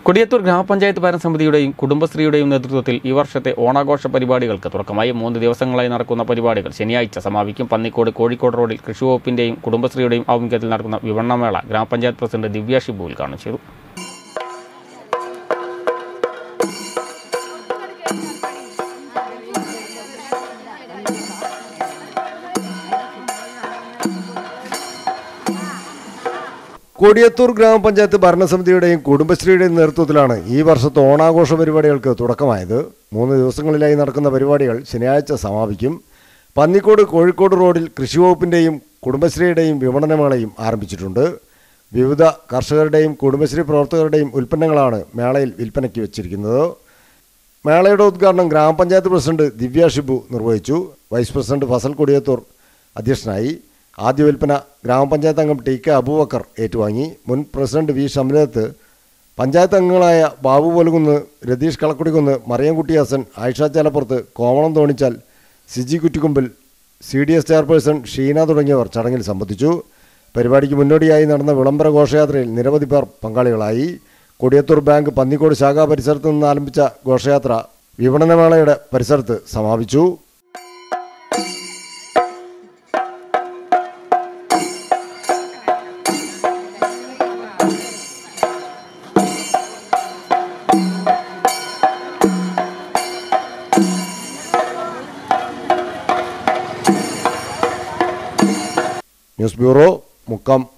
കൊടിയത്തൂർ ഗ്രാമപഞ്ചായത്ത് ഭരണസമിതിയുടെയും കുടുംബശ്രീയുടെയും നേതൃത്വത്തിൽ ഈ വർഷത്തെ ഓണാഘോഷ പരിപാടികൾക്ക് തുടക്കമായി മൂന്ന് ദിവസങ്ങളായി നടക്കുന്ന പരിപാടികൾ ശനിയാഴ്ച സമാപിക്കും പന്നിക്കോട് കോഴിക്കോട് റോഡിൽ കൃഷിവകുപ്പിന്റെയും കുടുംബശ്രീയുടെയും ആഭിമുഖ്യത്തിൽ നടക്കുന്ന വിപണനമേള ഗ്രാമപഞ്ചായത്ത് പ്രസിഡന്റ് ദിവ്യ ഷിബു ഉദ്ഘാടനം ചെയ്തു കൊടിയത്തൂർ ഗ്രാമപഞ്ചായത്ത് ഭരണസമിതിയുടെയും കുടുംബശ്രീയുടെയും നേതൃത്വത്തിലാണ് ഈ വർഷത്തെ ഓണാഘോഷ പരിപാടികൾക്ക് തുടക്കമായത് മൂന്ന് ദിവസങ്ങളിലായി നടക്കുന്ന പരിപാടികൾ ശനിയാഴ്ച സമാപിക്കും പന്നിക്കോട് കോഴിക്കോട് റോഡിൽ കൃഷിവകുപ്പിൻ്റെയും കുടുംബശ്രീയുടെയും വിപണനമേളയും ആരംഭിച്ചിട്ടുണ്ട് വിവിധ കർഷകരുടെയും കുടുംബശ്രീ പ്രവർത്തകരുടെയും ഉൽപ്പന്നങ്ങളാണ് മേളയിൽ വിൽപ്പനയ്ക്ക് വെച്ചിരിക്കുന്നത് മേളയുടെ ഉദ്ഘാടനം ഗ്രാമപഞ്ചായത്ത് പ്രസിഡന്റ് ദിവ്യ ഷിബു നിർവഹിച്ചു വൈസ് പ്രസിഡന്റ് ഫസൽ കൊടിയത്തൂർ അധ്യക്ഷനായി ആദ്യ വിൽപ്പന ഗ്രാമപഞ്ചായത്ത് അംഗം ടി കെ അബൂബക്കർ ഏറ്റുവാങ്ങി മുൻ പ്രസിഡന്റ് വി ഷംലത്ത് പഞ്ചായത്ത് അംഗങ്ങളായ ബാബു പോലുകുന്ന് രതീഷ് കളക്കുടിക്കുന്ന് മറിയംകുട്ടി ഹസൻ ആയിഷ ചാലപ്പുറത്ത് Komalam Thonichal Siji Kuttikkumbil C D S chairperson Sheena തുടങ്ങിയവർ ചടങ്ങിൽ സംബന്ധിച്ചു പരിപാടിക്ക് മുന്നോടിയായി നടന്ന വിളംബര ഘോഷയാത്രയിൽ നിരവധി പേർ പങ്കാളികളായി കൊടിയത്തൂർ ബാങ്ക് പന്നിക്കോട് ശാഖാ പരിസരത്ത് നിന്ന് ആരംഭിച്ച ഘോഷയാത്ര വിപണനമേളയുടെ പരിസരത്ത് സമാപിച്ചു ന്യൂസ് ബ്യൂറോ മുക്കം